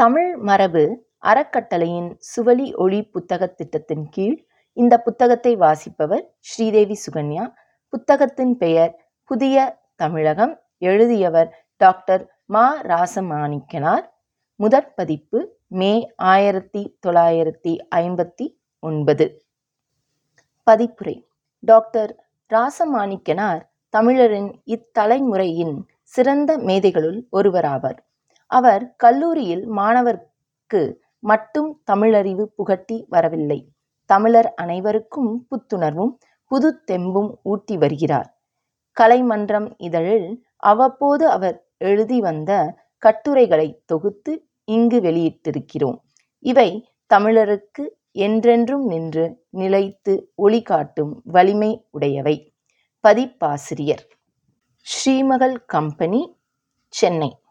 தமிழ் மரபு அறக்கட்டளையின் சுவழி ஒளி புத்தகத் திட்டத்தின் கீழ் இந்த புத்தகத்தை வாசிப்பவர் ஸ்ரீதேவி சுகன்யா புத்தகத்தின் பெயர் புதிய தமிழகம் எழுதியவர் டாக்டர் மா ராசமாணிக்கனார் முதற் பதிப்பு மே ஆயிரத்தி தொள்ளாயிரத்தி ஐம்பத்தி ஒன்பது பதிப்புரை டாக்டர் ராசமாணிக்கனார் தமிழரின் இத்தலைமுறையின் சிறந்த மேதைகளுள் ஒருவராவார் அவர் கல்லூரியில் மாணவர்க்கு மட்டும் தமிழறிவு புகட்டி வரவில்லை தமிழர் அனைவருக்கும் புத்துணர்வும் புதுத் தெம்பும் ஊட்டி வருகிறார் கலைமன்றம் இதழில் அவ்வப்போது அவர் எழுதி வந்த கட்டுரைகளை தொகுத்து இங்கு வெளியிட்டிருக்கிறோம் இவை தமிழருக்கு என்றென்றும் நின்று நிலைத்து ஒளி காட்டும் வலிமை உடையவை பதிப்பாசிரியர் ஸ்ரீமகள் கம்பெனி சென்னை